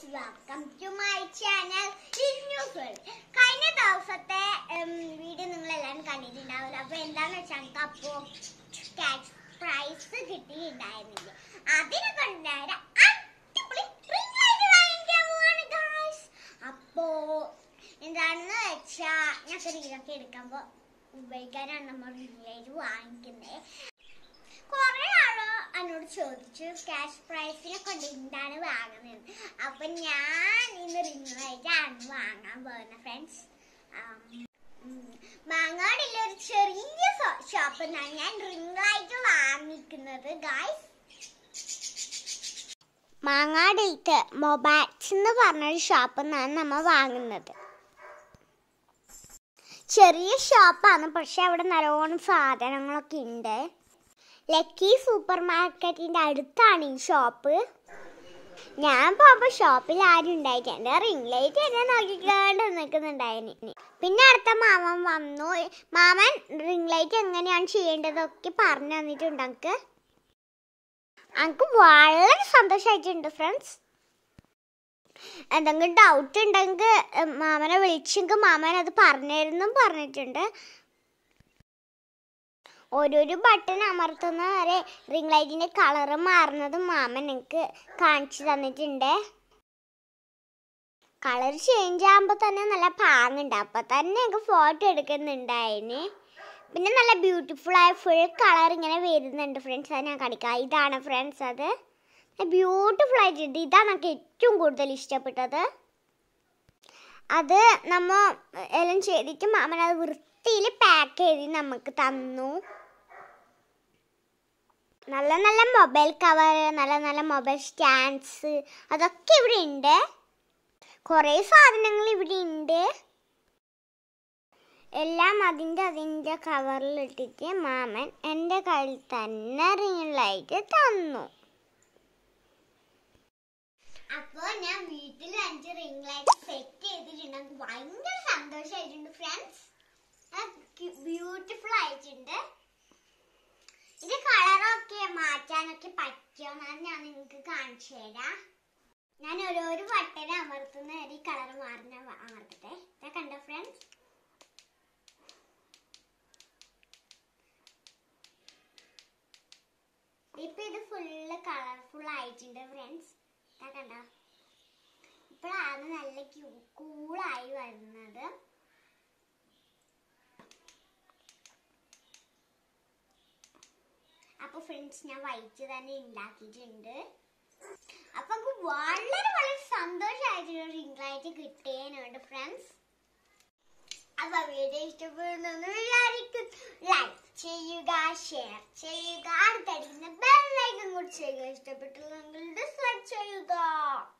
Welcome to my channel news world കഴിഞ്ഞ ദിവസത്തെ video നിങ്ങൾ എല്ലാവരും കണ്ടിട്ടുണ്ടാവില്ല അപ്പൊ എന്താന്ന് വെച്ചാൽ നമുക്ക് അപ്പോ ക്യാഷ് പ്രൈസ് കിട്ടിയിട്ടുണ്ടായിരുന്നില്ല അതിനെ കൊണ്ടുണ്ടായ അടിപൊളി ring light വാങ്ങിക്കാൻ പോവാണ് guys. അപ്പോ എന്താണെന്ന് വെച്ചാ ഞാൻ റീലൊക്കെ എടുക്കുമ്പോ ഉപയോഗിക്കാനാണ് നമ്മൾ റിംഗ് ലൈറ്റ് വാങ്ങിക്കുന്നത് കുറെ ആള് എന്നോട് ചോദിച്ചു ക്യാഷ് പ്രൈസിനെ കൊണ്ട് എന്താണ് വാങ്ങുന്നത് അപ്പൊ ഞാൻ ഇന്ന് റിംഗ് ലൈറ്റ് ആണ് വാങ്ങാൻ പോകുന്നത് ഫ്രണ്ട്സ് മാങ്ങാടില്ല ഒരു ചെറിയ ഷോപ്പിൽ നിന്നാണ് ഞാൻ റിംഗ് ലൈറ്റ് വാങ്ങിക്കുന്നത് ഗായ്സ് മാങ്ങാടിലത്തെ മൊബൈൽസ് എന്ന് പറഞ്ഞൊരു ഷോപ്പിൽ നിന്നാണ് നമ്മൾ വാങ്ങുന്നത് ചെറിയ ഷോപ്പാണ് പക്ഷെ അവിടെ നല്ലോണം സാധനങ്ങളൊക്കെ ഉണ്ട് ലക്കി സൂപ്പർ മാർക്കറ്റിന്റെ അടുത്താണ് ഈ ഷോപ്പ് ഞാൻ പോകുമ്പോ ഷോപ്പിൽ ആരും ഉണ്ടായിട്ട് എന്റെ റിംഗ് ലൈറ്റ് എന്നെ നോക്കിക്കാണ്ട് നിൽക്കുന്നുണ്ടായിന് പിന്നെ അടുത്ത മാമൻ വന്നു മാമൻ റിംഗ് ലൈറ്റ് എങ്ങനെയാണ് ചെയ്യേണ്ടതൊക്കെ പറഞ്ഞു തന്നിട്ടുണ്ട് എനിക്ക് എനിക്ക് വളരെ സന്തോഷമായിട്ടുണ്ട് ഫ്രണ്ട്സ് എന്തെങ്കിലും ഡൗട്ട് ഉണ്ടെങ്കിൽ മാമനെ വിളിച്ചെങ്കിൽ മാമൻ അത് പറഞ്ഞിരുന്നും പറഞ്ഞിട്ടുണ്ട് ഓരോരോ ബട്ടൺ അമർത്തുന്ന വരെ റിംഗ് ലൈറ്റിന്റെ കളറ് മാറുന്നതും മാമൻ എനിക്ക് കാണിച്ചു തന്നിട്ടുണ്ട് കളർ ചേഞ്ച് ആകുമ്പോൾ തന്നെ നല്ല പാങ്ങുണ്ട് അപ്പം തന്നെ എനിക്ക് ഫോട്ടോ എടുക്കുന്നുണ്ടായിന് പിന്നെ നല്ല ബ്യൂട്ടിഫുൾ ആയ ഫുൾ കളർ ഇങ്ങനെ വരുന്നുണ്ട് ഫ്രണ്ട്സ് അത് ഞാൻ കാണിക്കാം ഇതാണ് ഫ്രണ്ട്സ് അത് ബ്യൂട്ടിഫുൾ ആയിട്ടുണ്ട് ഇതാണ് എനിക്ക് ഏറ്റവും കൂടുതൽ ഇഷ്ടപ്പെട്ടത് അത് നമ്മ എല്ലാം ചെയ്തിട്ട് മാമൻ അത് വൃത്തിയിൽ പാക്ക് ചെയ്ത് നമുക്ക് തന്നു നല്ല നല്ല മൊബൈൽ കവർ നല്ല നല്ല മൊബൈൽ സ്റ്റാൻഡ്സ് അതൊക്കെ ഇവിടെ ഉണ്ട് കുറേ സാധനങ്ങൾ ഇവിടെ ഉണ്ട് എല്ലാം അതിൻ്റെ അതിൻ്റെ കവറിൽ ഇട്ടിട്ട് മാമൻ എൻ്റെ കയ്യിൽ തന്നെ റിംഗ് ലൈറ്റ് തന്നു അപ്പോ ഞാൻ വീട്ടിൽ അഞ്ച് റിംഗ് ലൈറ്റ് സെറ്റ് ചെയ്തിട്ടുണ്ട് എനിക്ക് ഭയങ്കര സന്തോഷമായിട്ടുണ്ട് ഫ്രണ്ട്സ് ബ്യൂട്ടിഫുൾ ആയിട്ടുണ്ട് ഇത് കളറൊക്കെ മാറ്റാനൊക്കെ പറ്റുമെന്നാണ് ഞാൻ നിങ്ങൾക്ക് കാണിച്ചു തരാം ഞാൻ ഓരോരോ ബട്ടൺ അമർത്തുന്ന ഈ കളർ മാറുന്ന അമർത്തട്ടെ ഇതാ കണ്ടോ ഫ്രണ്ട്സ് ഇപ്പൊ ഇത് ഫുള്ള് കളർഫുൾ ആയിട്ടുണ്ട് ഫ്രണ്ട്സ് ഇതാ കണ്ടോ ഇപ്പോഴാണ് നല്ല കൂളായി വരുന്നത് അപ്പൊ ഫ്രണ്ട്സ് ഞാൻ വൈറ്റ് തന്നെ ഉണ്ടാക്കിയിട്ടുണ്ട് അപ്പൊ എനിക്ക് വളരെ വളരെ സന്തോഷമായിട്ടൊരു റിംഗ് ലൈറ്റ് കിട്ടിയതിനുണ്ട് ഫ്രണ്ട്സ് അപ്പൊ വീഡിയോ ഇഷ്ടപ്പെടുന്നു വിചാരിക്കും ലൈക്ക് ചെയ്യുക ഷെയർ ചെയ്യുക അടുത്തടിക്കുന്ന ബെല്ലൈക്കൻ കൂടി ചെയ്യുക ഇഷ്ടപ്പെട്ടില്ലെങ്കിൽ ഡിസ്ലൈക്ക് ചെയ്യുക